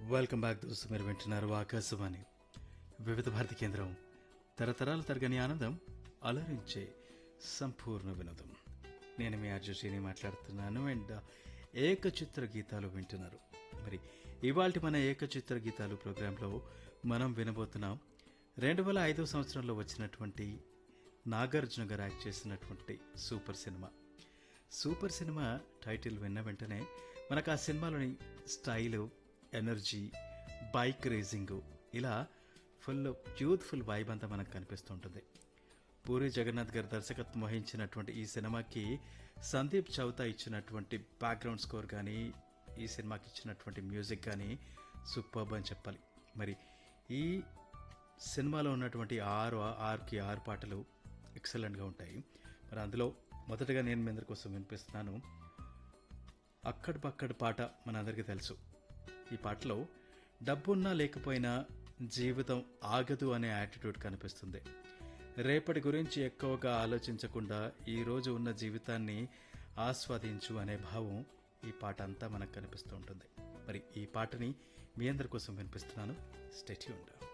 welcome back దోస్తు మీరు వింటున్నారు ఆకాశవాణి వివిధ భారతి కేంద్రం తరతరాల తరగని ఆనందం అలరించే సంపూర్ణ వినోదం నేను మీ అర్జుషిని మాట్లాడుతున్నాను అండ్ ఏకచిత్ర గీతాలు వింటున్నారు మరి ఇవాళ మన ఏకచిత్ర గీతాలు ప్రోగ్రాంలో మనం వినబోతున్నాం రెండు వేల ఐదో సంవత్సరంలో వచ్చినటువంటి నాగార్జున గారు యాక్ట్ చేసినటువంటి super cinema super cinema title విన్న వెంటనే మనకు ఆ సినిమాలోని స్టైలు ఎనర్జీ బైక్ రేసింగ్ ఇలా ఫుల్ యూత్ఫుల్ వైబ్ అంతా మనకు కనిపిస్తుంటుంది పూరి జగన్నాథ్ గారు దర్శకత్వం వహించినటువంటి ఈ సినిమాకి సందీప్ చౌతా ఇచ్చినటువంటి బ్యాక్గ్రౌండ్ స్కోర్ కానీ ఈ సినిమాకి ఇచ్చినటువంటి మ్యూజిక్ కానీ సూపర్బ్ అని చెప్పాలి మరి ఈ సినిమాలో ఉన్నటువంటి ఆరు ఆరుకి ఆరు పాటలు ఎక్సలెంట్గా ఉంటాయి మరి అందులో మొదటగా నేను మీ అందరి కోసం వినిపిస్తున్నాను అక్కడి పక్కడి పాట మనందరికీ తెలుసు ఈ పాటలో డబ్బున్నా లేకపోయినా జీవితం ఆగదు అనే యాటిట్యూడ్ కనిపిస్తుంది రేపటి గురించి ఎక్కువగా ఆలోచించకుండా ఈ రోజు ఉన్న జీవితాన్ని ఆస్వాదించు అనే భావం ఈ పాట అంతా మనకు కనిపిస్తూ ఉంటుంది మరి ఈ పాటని మీ అందరి కోసం వినిపిస్తున్నాను స్టెట్యూండ్